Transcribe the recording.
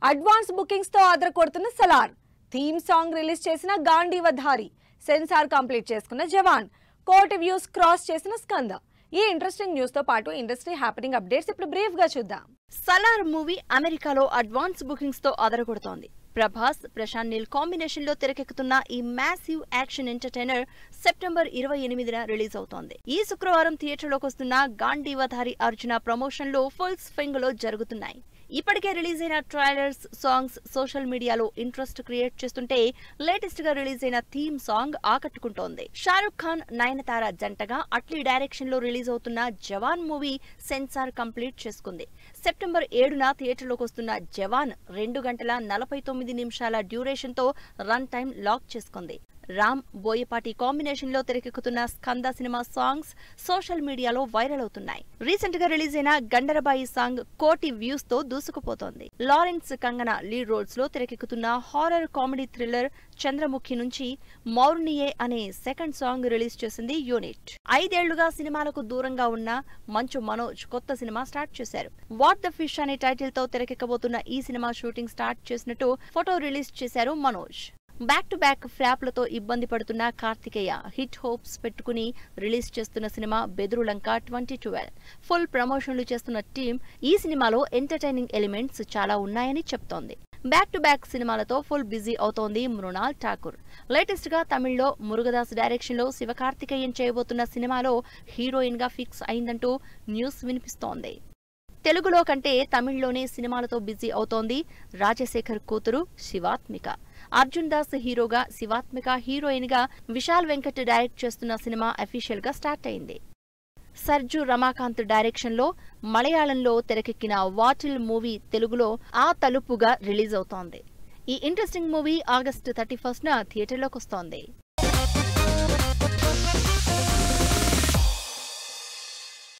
advance bookings తో ఆదర కొడుతున్న Salaar theme song release చేసిన గాంధీవధారి సెన్సార్ కంప్లీట్ చేసుకున్న జవాన్ కోటి వ్యూస్ క్రాస్ చేసిన స్కంద ఈ ఇంట్రెస్టింగ్ న్యూస్ తో పాటు ఇండస్ట్రీ హ్యాపెనింగ్ అప్డేట్స్ ఇప్పుడు బ్రీఫ్ గా చూద్దాం సలార్ మూవీ అమెరికాలో అడ్వాన్స్ బుకింగ్స్ తో అదరగొడుతోంది ప్రభాస్ ప్రశాంత్ నీల్ కాంబినేషన్ లో తెరకెక్కుతున్న ఈ మ్యాసివ్ యాక్షన్ ఎంటర్టైనర్ సెప్టెంబర్ ఇరవై ఎనిమిదిన రిలీజ్ అవుతోంది ఈ శుక్రవారం థియేటర్లోకి వస్తున్న గాంధీవధారి అర్జున ప్రమోషన్లు ఫుల్ స్వింగ్ లో జరుగుతున్నాయి ఇప్పటికే రిలీజ్ అయిన ట్రైలర్స్ సాంగ్స్ సోషల్ మీడియాలో ఇంట్రెస్ట్ క్రియేట్ చేస్తుంటే లేటెస్ట్ గా రిలీజ్ అయిన థీమ్ సాంగ్ ఆకట్టుకుంటోంది షారుఖ్ ఖాన్ నయనతార జంటగా అట్లీ డైరెక్షన్ లో రిలీజ్ అవుతున్న జవాన్ మూవీ సెన్సార్ కంప్లీట్ చేసుకుంది సెప్టెంబర్ ఏడున థియేటర్లోకి వస్తున్న జవాన్ రెండు గంటల నలభై తొమ్మిది నిమిషాల డ్యూరేషన్ తో రన్ టైం లాక్ చేసుకుంది రామ్ బోయపాటి కాంబినేషన్ లో తెరకెక్కుతున్న స్కంద సినిమా సాంగ్స్ సోషల్ మీడియాలో వైరల్ అవుతున్నాయి రీసెంట్ గా రిలీజ్ అయిన గండరబాయి సాంగ్ కోటి వ్యూస్ తో దూసుకుపోతోంది లారెన్స్ కంగన లీడ్ రోల్స్ లో తెరకెక్కుతున్న హారర్ కామెడీ థ్రిల్లర్ చంద్రముఖి నుంచి మౌర్నియే అనే సెకండ్ సాంగ్ రిలీజ్ చేసింది యూనిట్ ఐదేళ్లుగా సినిమాలకు దూరంగా ఉన్న మంచు మనోజ్ కొత్త సినిమా స్టార్ట్ చేశారు వాట్ ద ఫిష్ అనే టైటిల్ తో తెరకెక్కబోతున్న ఈ సినిమా షూటింగ్ స్టార్ట్ చేసినట్టు ఫోటో రిలీజ్ చేశారు మనోజ్ బ్యాక్ టు బ్యాక్ ఫ్లాప్లతో ఇబ్బంది పడుతున్న కార్తికేయ హిట్ హోప్స్ పెట్టుకుని రిలీజ్ చేస్తున్న cinema Bedurulanka twenty twelve full ప్రమోషన్లు చేస్తున్న టీం ఈ సినిమాలో ఎంటర్టైనింగ్ ఎలిమెంట్స్ చాలా ఉన్నాయని చెప్తోంది బ్యాక్ టు బ్యాక్ సినిమాలతో ఫుల్ బిజీ అవుతోంది మృణాల్ ఠాకూర్ లేటెస్ట్ గా తమిళ్లో మురుగదాస్ డైరెక్షన్ లో శివకార్తికేయన్ చేయబోతున్న సినిమాలో హీరోయిన్ గా ఫిక్స్ అయిందంటూ న్యూస్ వినిపిస్తోంది తెలుగులో కంటే తమిళ్లోనే సినిమాలతో బిజీ అవుతోంది రాజశేఖర్ కూతురు శివాత్మిక అర్జున్ దాస్ హీరోగా శివాత్మిక హీరోయిన్ గా విశాల్ వెంకట్ డైరెక్ట్ చేస్తున్న సినిమా అఫీషియల్ గా స్టార్ట్ అయింది సర్జు రమాకాంత్ డైరెక్షన్ లో మలయాళంలో తెరకెక్కిన వాటిల్ మూవీ తెలుగులో ఆ తలుపుగా రిలీజ్ అవుతోంది ఈ interesting movie August thirty first న థియేటర్లోకి వస్తోంది